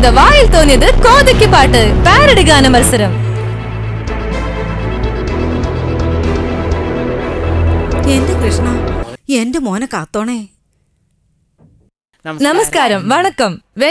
The വായിൽ തോന്നിയത് കോതയ്ക്ക് പാട്ട് പാരഡി ഗാന മത്സരം എന്റെ കൃഷ്ണ എന്റെ മോനെ കാത്തോണേ നമസ്കാരം വണക്കം വെ-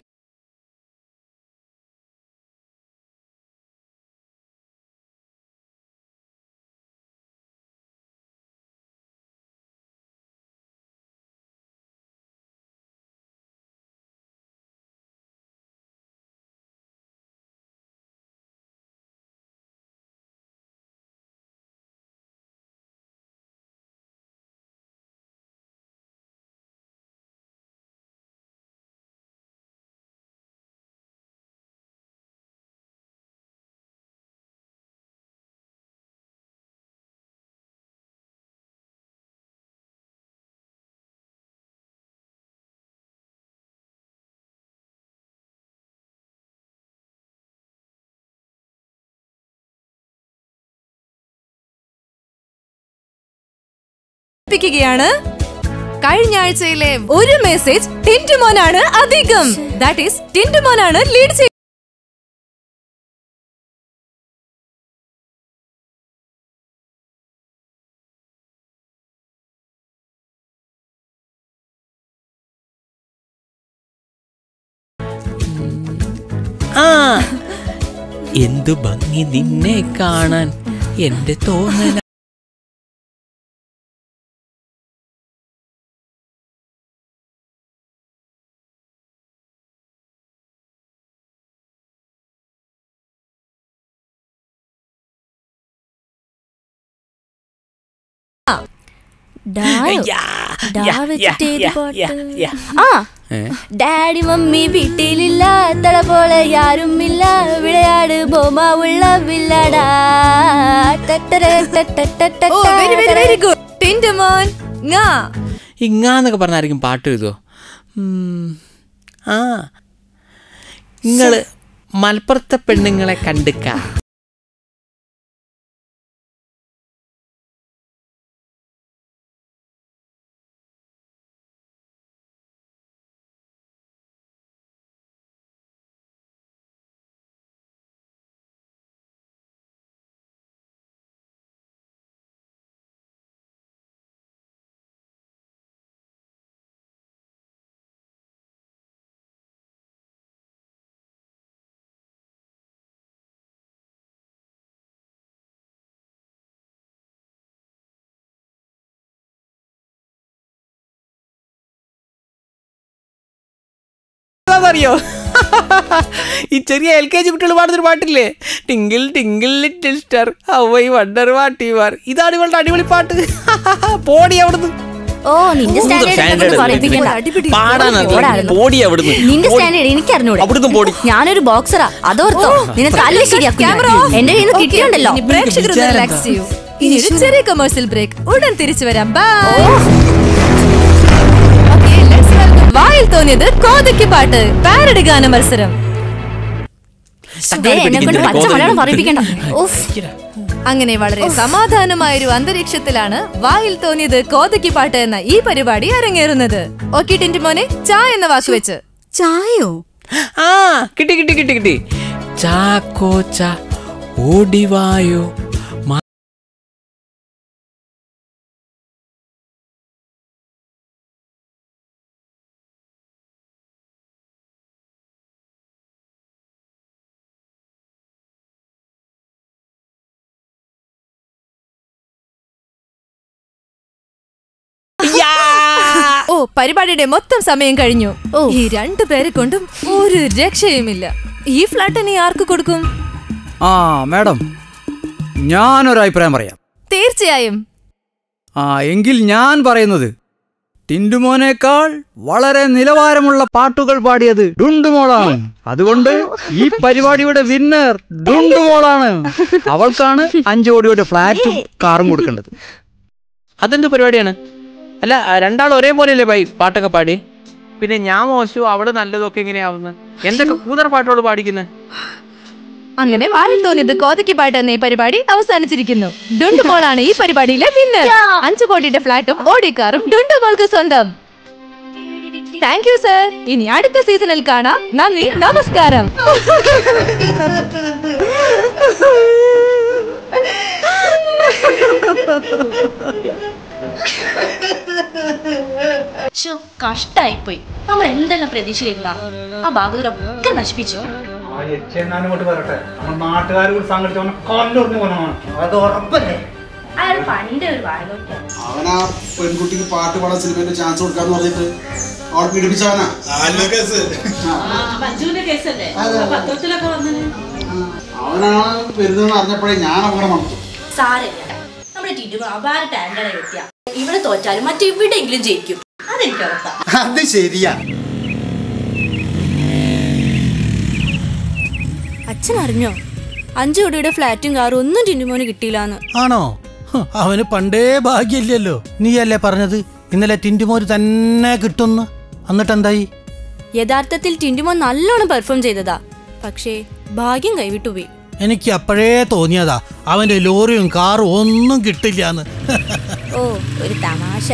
പ്പിക്കുകയാണ് കഴിഞ്ഞ ആഴ്ചയിലെ ഒരു മെസ്സേജ് ടിൻറ്റുമോനാണ് അധികം ദാറ്റ് ഈസ് ടിൻറ്റുമോനാണ് ലീഡ് ചെയ്യുന്നത് ആ എന്തു ഭംഗി നിന്നെ കാണാൻ എന്റെ തോന്നല യാ, യാ, യാ, യാ, യാ, യാ. ആ ഏ? ഡാഡി മമ്മി വീട്ടിലില്ല തള പോലെ യാരുമില്ല വിളയാട് ബൊമ്മ ഉള്ള വില്ലടാ ഓ very very very good Tintumon ങാ ഇങ്ങാന്നൊക്കെ പറഞ്ഞായിരിക്കും പാട്ട് എഴുതുമോ ഉം, ആ നിങ്ങള് മലപ്പുറത്തെ പെണ്ണുങ്ങളെ കണ്ടിക്ക അറിയോ ഈ ചെറിയ എൽ കെ ജി കുട്ടികൾ പാടുന്നൊരു പാട്ടില്ലേ twinkle twinkle little star I wonder what you are ഇതാണ് ഇവളുടെ അടിപൊളി പാട്ട് പോടി അവിടുന്ന് ഓ നിന്റെ സ്റ്റാൻഡേർഡ് പറയിപ്പിക്കണ്ട പാടാൻ ഓടായിരുന്നു. പോടി അവിടുന്ന് നിന്റെ പോടി. സ്റ്റാൻഡേർഡ് എനിക്ക് അറിഞ്ഞൂടെ അവിടുന്ന് പോടി ഞാനൊരു ബോക്സറാ അതോർത്തോ നിന്നെ തല്ല ശരിയാക്കും ക്യാമറ ഞാൻ. ഓഫ്. എന്റെ കയ്യിൽ നിന്ന് Okay, കിട്ടിയുണ്ടല്ലോ ഇനി പ്രേക്ഷകർ ഒന്ന് റിലാക്സ് ചെയ്യൂ ഇനി ഒരു ചെറിയ കൊമേഴ്സ്യൽ ബ്രേക്ക് ഉടൻ തിരിച്ചു വരാം ബൈ Okay, let's welcome വായിൽ തോന്നിയത് കോതയ്ക്ക് പാട്ട് പാരഡി ഗാന മത്സരം ദേ, എന്നെ കൊണ്ട് പച്ച മലയാളം പറയിപ്പിക്കണ്ട ഉഫ്. അങ്ങനെ വളരെ സമാധാനമായ ഒരു അന്തരീക്ഷത്തിലാണ് വായിൽ തോന്നിയത് കോതയ്ക്ക് പാട്ട് എന്ന ഈ പരിപാടി അരങ്ങേറുന്നത് ഓക്കെ ടിൻറ്റു മോനെ ചായ എന്ന വാക്ക് വെച്ച് ചായോ ആ കിട്ടി കിട്ടി കിട്ടി കിട്ടി ചാക്കോ ചാ ഓടിവായോ മാ- യാ! ഓ പരിപാടിയുടെ മൊത്തം സമയം കഴിഞ്ഞു ഓ. ഈ രണ്ടു പേരെ കൊണ്ടും ഒരു രക്ഷയുമില്ല ഈ ഫ്ലാറ്റ് ഇനി ആർക്ക് കൊടുക്കും ആ മാഡം ഞാനൊരു അഭിപ്രായം പറയാം തീർച്ചയായും ആ എങ്കിൽ ഞാൻ പറയുന്നത് ടിൻഡുമോനേക്കാൾ വളരെ നിലവാരമുള്ള പാട്ടുകൾ പാടിയത് ഡുണ്ടുമോളാണ് അതുകൊണ്ട് ഈ പരിപാടിയുടെ വിന്നർ ഡുണ്ടുമോളാണ് അവൾക്കാണ് അഞ്ചു കോടിയുടെ ഫ്ലാറ്റും കാറും കൊടുക്കേണ്ടത് അതെന്ത് പരിപാടിയാണ് അല്ല രണ്ടാൾ ഒരേപോലെയല്ലേ ബൈ പാട്ടൊക്കെ പാടി പിന്നെ ഞാൻ മോശം അവള് നല്ലതൊക്കെ എങ്ങനെയാവുന്നത് എന്തൊക്കെ കൂതറ പാട്ടോട് പാടിക്കുന്നത് അങ്ങനെ വാലിൽ തോന്നിയത് കോതയ്ക്ക് പാട്ട് എന്ന ഈ പരിപാടി അവസാനിച്ചിരിക്കുന്നു ഡുണ്ടുമോളാണ് ഈ പരിപാടിയിലെ വിന്നർ അഞ്ചു കോടിയുടെ ഫ്ലാറ്റും ഓടിക്കാറും ഡുണ്ടുമോൾക്ക് സ്വന്തം താങ്ക് യു സർ ഇനി അടുത്ത സീസണിൽ കാണാം നന്ദി നമസ്കാരം ശോ കഷ്ടായിപ്പോയി നമ്മൾ എന്തെല്ലാം പ്രതീക്ഷയില്ല ആ ഭാഗവതരൊക്കെ നശിപ്പിച്ചു ആ യക്ഷേനാനോട്ട് പറയട്ടെ നമ്മൾ നാട്ടുകാർ കൂടി സംഘടിച്ച് കൊല്ലൊറിഞ്ഞു കൊല്ലമാണ് അത് ഉറപ്പല്ലേ അയാൾ പണ്ടേ ഒരു വാഴനോക്കിയാണ് അവൻ ആ പെൺകുട്ടിക്ക് പാട്ട് പാടാൻ സിനിമയിൽ ചാൻസ് കൊടുക്കാന്ന് പറഞ്ഞിട്ട് അവൾ പീഡിപ്പിച്ചവനാ അവനാണ് വരുന്നതെന്ന് അറിഞ്ഞപ്പോഴേ ഞാൻ അവിടെ മണത്തു സാരമില്ല നമ്മുടെ ടീം അപാര ടാലന്റാണ് വ്യക്തിയ ഇവിടെ തോറ്റാലും മറ്റെവിടെയെങ്കിലും ജയിക്കും അതെനിക്ക് ഉറപ്പാണ് അത് ശരിയാ അച്ഛൻ അറിഞ്ഞോ അഞ്ചു കോടിയുടെ ഫ്ലാറ്റും കാറും ഒന്നും ടിൻറ്റുമോന് കിട്ടിയില്ലാന്ന് ആണോ ഹ്, അവന് പണ്ടേ ഭാഗ്യമില്ലല്ലോ നീയല്ലേ പറഞ്ഞത് ഇന്നലെ ടിൻറ്റുമോര് തന്നെ കിട്ടുന്നു എന്നിട്ട് എന്തായി യഥാർത്ഥത്തിൽ ടിൻറ്റുമോൻ നല്ലോണം പെർഫോം ചെയ്തതാ പക്ഷേ ഭാഗ്യം കൈവിട്ടുപോയി എനിക്ക് അപ്പോഴേ തോന്നിയതാ അവന്റെ ലോറിയും കാറും ഒന്നും കിട്ടില്ലാന്ന് ഓ ഒരു തമാശ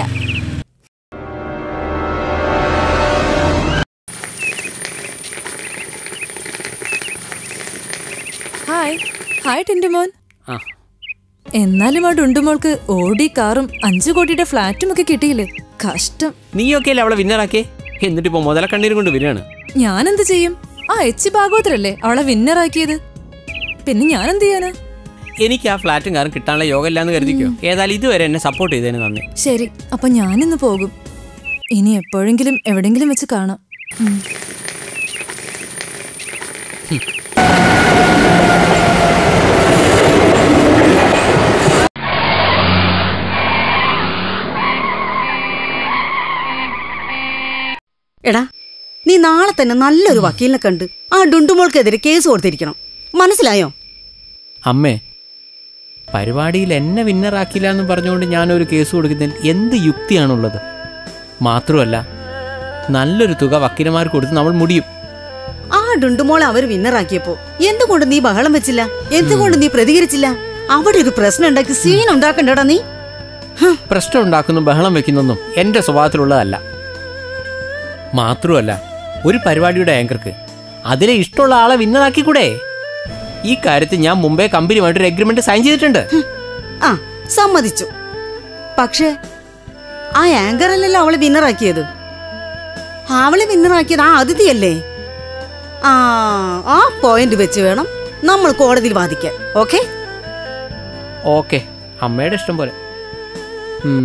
ഹായ് ഹായ് ടിൻറ്റുമോൻ ആ എന്നാലും ആ ഡുണ്ടുമോൾക്ക് ഓടി കാറും അഞ്ചു കോടിയുടെ ഫ്ലാറ്റും ഒക്കെ കിട്ടിയില്ലേ കഷ്ടം നീയൊക്കെയല്ലേ അവളെ വിന്നറാക്കിയേ എന്നിട്ട് ഇപ്പൊ മുതലക്കണ്ണീരും കൊണ്ട് വരികയാണ് ഞാൻ എന്ത് ചെയ്യും ആ എച്ച് ഭാഗവതരല്ലേ അവളെ വിന്നറാക്കിയത് പിന്നെ ഞാൻ എന്ത് ചെയ്യാനാ എനിക്ക് ആ ഫ്ലാറ്റും കാറും കിട്ടാനുള്ള യോഗം ഇല്ലാന്ന് കരുതിക്കോ ഏതായാലും ഇതുവരെ എന്നെ സപ്പോർട്ട് ചെയ്തതിന് നന്ദി ശരി അപ്പൊ ഞാനിന്ന് പോകും ഇനി എപ്പോഴെങ്കിലും എവിടെങ്കിലും വെച്ച് കാണാം ഉം. എടാ നീ നാളെ തന്നെ നല്ലൊരു വക്കീലിനെ കണ്ട് ആ ഡുണ്ടുമോൾക്കെതിരെ കേസ് കൊടുത്തിരിക്കണം മനസ്സിലായോ അമ്മേ പരിപാടിയിൽ എന്നെ വിന്നറാക്കില്ല എന്ന് പറഞ്ഞുകൊണ്ട് ഞാനൊരു കേസ് കൊടുക്കുന്നതിൽ എന്ത് യുക്തിയാണുള്ളത് മാത്രമല്ല നല്ലൊരു തുക വക്കീലന്മാർ കൊടുത്ത് നമ്മൾ മുടിയും ആ ഡുണ്ടുമോളെ അവർ വിന്നറാക്കിയപ്പോ എന്തുകൊണ്ട് നീ ബഹളം വെച്ചില്ല എന്തുകൊണ്ട് നീ പ്രതികരിച്ചില്ല അവിടെ ഒരു പ്രശ്നം ഉണ്ടാക്കി സീൻ ഉണ്ടാക്കണ്ടടാ നീ പ്രശ്നം ഉണ്ടാക്കുന്നു ബഹളം വെക്കുന്നൊന്നും എൻ്റെ സ്വഭാവത്തിലുള്ളതല്ല മാത്രമല്ല ഒരു പരിപാടിയുടെ ആങ്കർക്ക് അതിലെ ഇഷ്ടമുള്ള ആളെ വിന്നറാക്കിക്കൂടെ ഈ കാര്യത്തിൽ ഞാൻ മുമ്പേ കമ്പനിയുമായിട്ടൊരു എഗ്രിമെന്റ് സൈൻ ചെയ്തിട്ടുണ്ട് ആ സമ്മതിച്ചു പക്ഷേ ആ ആങ്കർ അല്ലല്ലോ അവളെ വിന്നറാക്കിയത് അവളെ വിന്നറാക്കിയത് ആ അതിഥിയല്ലേ ആ ആ പോയിന്റ് വെച്ച് വേണം നമ്മൾ കോടതിയിൽ വാദിക്കാൻ ഓക്കെ ഓക്കെ അമ്മയുടെ ഇഷ്ടം പോലെ ഉം.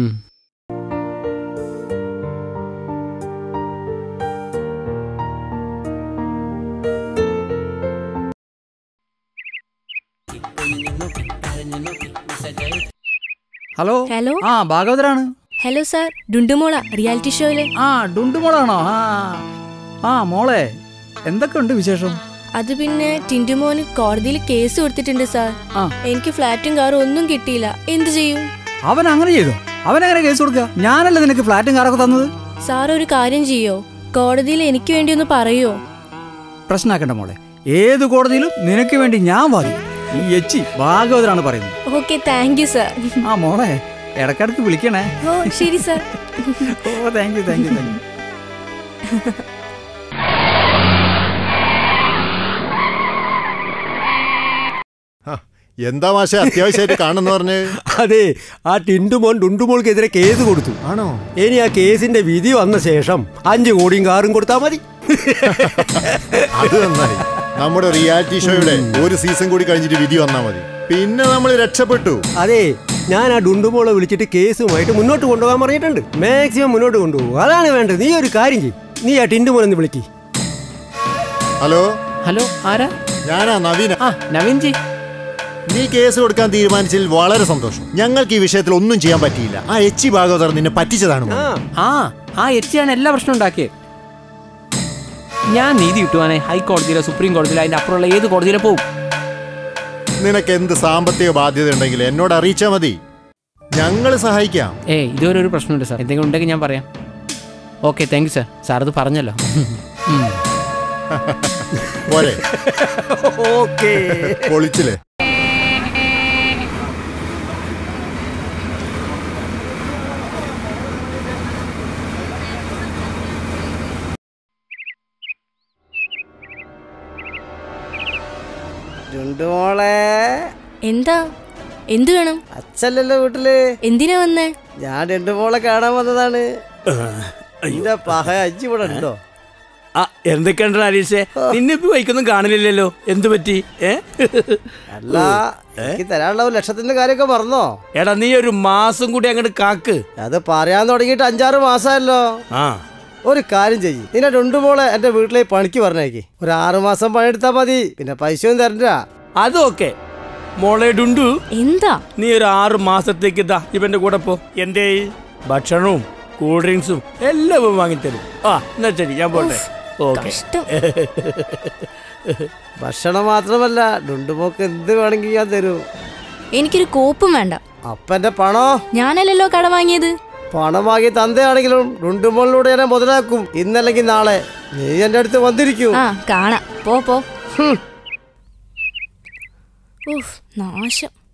ഹലോ ഹലോ ആ ഭാഗവതരാണ് ഹലോ സാർ ഡുണ്ടുമോള റിയാലിറ്റി ഷോയില് ആ ഡുണ്ടുമോളാണോ ആ ആ മോളെ എന്തൊക്കെയുണ്ട് വിശേഷം അത് പിന്നെ ടിൻറ്റുമോന് കോടതിയിൽ കേസ് കൊടുത്തിട്ടുണ്ട് സാർ ആ. എനിക്ക് ഫ്ലാറ്റും കാറും ഒന്നും കിട്ടിയില്ല എന്ത് ചെയ്യും അവൻ അങ്ങനെ ചെയ്തോ അവൻ അങ്ങനെ കേസ് കൊടുക്കുക ഞാനല്ലേ നിനക്ക് ഫ്ലാറ്റും കാറൊക്കെ തന്നത് സാർ ഒരു കാര്യം ചെയ്യോ കോടതിയിൽ എനിക്ക് വേണ്ടി ഒന്ന് പറയോ പ്രശ്നമാക്കണ്ട മോളെ ഏത് കോടതിയിലും നിനക്ക് വേണ്ടി ഞാൻ വാദിക്കും ഈ എച്ചി ഭാഗവതരാണ് പറയുന്നത് ഓക്കെ താങ്ക് യു സാർ ആ മോളെ ഇടക്കിടക്ക് വിളിക്കണേ ഓ ശരി സാർ ഓ thank you thank you thank you എന്താ മാഷ അത്യാവശ്യമായിട്ട് കാണുന്നു പറഞ്ഞ് അതെ ആ ടിൻഡുമോൻ ഡുണ്ടുമോൾക്കെതിരെ കേസ് കൊടുത്തു ആണോ ഇനി ആ കേസിന്റെ വിധി വന്ന ശേഷം അഞ്ചു കോടിയും കാറും കൊടുത്താൽ മതി അത് നന്നായി നമ്മുടെ റിയാലിറ്റി ഷോയുടെ ഒരു സീസൺ കൂടി കഴിഞ്ഞിട്ട് വിധി വന്നാ മതി പിന്നെ നമ്മൾ രക്ഷപ്പെട്ടു അതെ ഞാൻ ആ ഡുണ്ടുമോളെ വിളിച്ചിട്ട് കേസുമായിട്ട് മുന്നോട്ട് കൊണ്ടുപോകാൻ പറഞ്ഞിട്ടുണ്ട് മാക്സിമം മുന്നോട്ട് കൊണ്ടുപോകും അതാണ് വേണ്ടത് നീ ഒരു കാര്യം ചെയ്യും നീ ആ ടിൻഡുമോൻ ഒന്ന് വിളിക്ക് ഹലോ ഹലോ ആരാ ഞാനാ നവീന ആ നവീൻ ജി നീ കേസ് കൊടുക്കാൻ തീരുമാനിച്ചതിൽ വളരെ സന്തോഷം ഞങ്ങൾക്ക് ഈ വിഷയത്തിൽ ഒന്നും ചെയ്യാൻ പറ്റിയില്ല ആ എച്ചി ഭാഗവതർ നിന്നെ പറ്റിച്ചതാണ് ആ മോനെ. ആ ആ എച്ചിയാണ് എല്ലാ പ്രശ്നം ഉണ്ടാക്കിയത് ഞാൻ നീതി കിട്ടുവാനെ ഹൈക്കോടതിയിലോ സുപ്രീം കോടതിയിലോ അതിന്റെ അപ്പുറമുള്ള ഏത് കോടതിയിലോ പോകും നിനക്ക് എന്ത് സാമ്പത്തിക ബാധ്യത ഉണ്ടെങ്കിൽ എന്നോട് അറിയിച്ചാൽ മതി ഞങ്ങൾ സഹായിക്കാം ഏ ഇതുവരെ ഒരു പ്രശ്നമുണ്ട് സാർ എന്തെങ്കിലും ഉണ്ടെങ്കിൽ ഞാൻ പറയാം okay thank you sir sir അത് പറഞ്ഞല്ലോ ഉം. പോരെ ഓക്കേ പൊളിച്ചില്ലേ ഡുണ്ടുമോളെ എന്താ എന്തു വേണം അച്ഛല്ലല്ലോ വീട്ടില് എന്തിനാ വന്നേ ഞാൻ ഡുണ്ടുമോളെ കാണാൻ വന്നതാണ് എന്റെ പഹ അജ്ജി ഇവിടെ ഉണ്ടോ ആ എന്തൊക്കെയുണ്ട് ഹരീഷേ നിന്നെ ഇപ്പൊ വൈക്കൊന്നും കാണില്ലല്ലോ എന്തു പറ്റി ഏ അല്ല എനിക്ക് തരാനുള്ള ഒരു ലക്ഷത്തിന്റെ കാര്യമൊക്കെ മറന്നോ എടാ നീ ഒരു മാസം കൂടി അങ്ങോട്ട് കാക്ക് അത് പറയാൻ തുടങ്ങിയിട്ട് അഞ്ചാറ് മാസമല്ലോ ആ ഒരു കാര്യം ചെയ്യ് നിന്നെ ഡുണ്ടുമോളെ എന്റെ വീട്ടിലേക്ക് പണിക്ക് പറഞ്ഞേക്ക് ഒരു ആറു മാസം പണിയെടുത്താ മതി പിന്നെ പൈസയും തരണ്ട അതൊക്കെ മോളെ ഡുണ്ടു എന്താ നീ ഒരു ആറ് മാസത്തേക്ക് ഇതാ ഇവന്റെ കൂടെ പോ എന്തേ ഭക്ഷണവും കൂൾ ഡ്രിങ്ക്സും എല്ലാം ഇവൻ വാങ്ങിത്തരും ആ എന്നാ ശരി ഞാൻ പോട്ടെ ഓക്കെ കഷ്ടം ഭക്ഷണം മാത്രമല്ല ഡുണ്ടുമോക്ക് എന്ത് വേണമെങ്കിൽ ഞാൻ തരൂ എനിക്കൊരു കോപ്പും വേണ്ട അപ്പന്റെ പണോ ഞാനല്ലല്ലോ കട വാങ്ങിയത് പണം വാങ്ങി തന്തയാണെങ്കിലും ഡുണ്ടുമോളിലൂടെ ഞാൻ മുതലാക്കും ഇന്നല്ലെങ്കിൽ നാളെ നീ എന്റെ അടുത്ത് വന്നിരിക്കൂ ആ കാണാം പോ പോ ഉഫ് നാശം